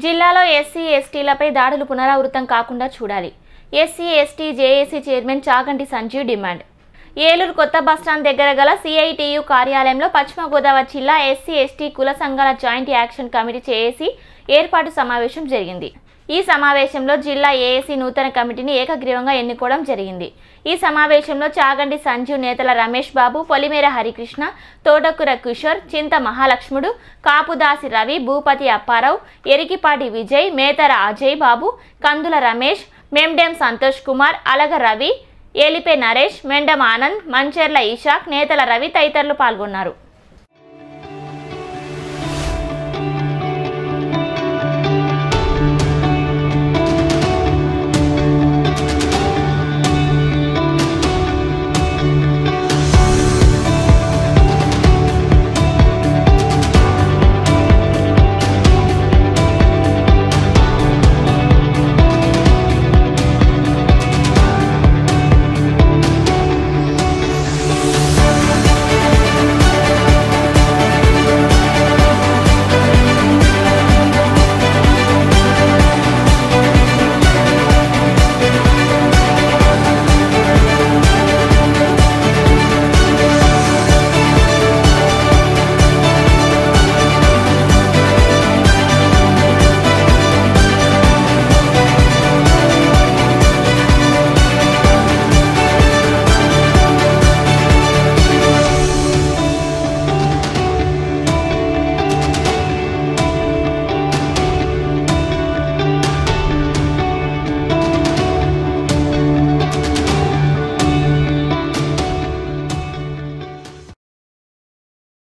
జిల్లాలో ఎస్సీ ఎస్టీలపై దాడులు పునరావృతం కాకుండా చూడాలి SC ST JAC chairman Chaganti Sanjeev demand Eluru కొత్త బస్టాండ్ దగ్గర గల సిఐటియు కార్యాలయంలో పశ్చిమ గోదావరి జిల్లా ఎస్సీ ఎస్టీ కుల సంఘాల జాయింట్ యాక్షన్ కమిటీ చేసి ఏర్పాటు సమావేశం జరిగింది ఈ సమావేశంలో జిల్లా ఏఏసీ నూతన కమిటీని ఏకగ్రీవంగా ఎన్నుకోవడం జరిగింది ఈ సమావేశంలో చాగంటి సంజీవ్ నేతల రమేష్ బాబు పొలిమేర హరికృష్ణ తోటకూర కిషోర్ చింత మహాలక్ష్ముడు కాపుదాసి రవి భూపతి అప్పారావు ఎరికిపాటి విజయ్ మేతర అజయ్ బాబు కందుల రమేష్ మెండెం సంతోష్ కుమార్ అలగ రవి ఏలిపే నరేష్ మెండం ఆనంద్ మంచెర్ల ఇషాక్ నేతల రవి తదితరులు పాల్గొన్నారు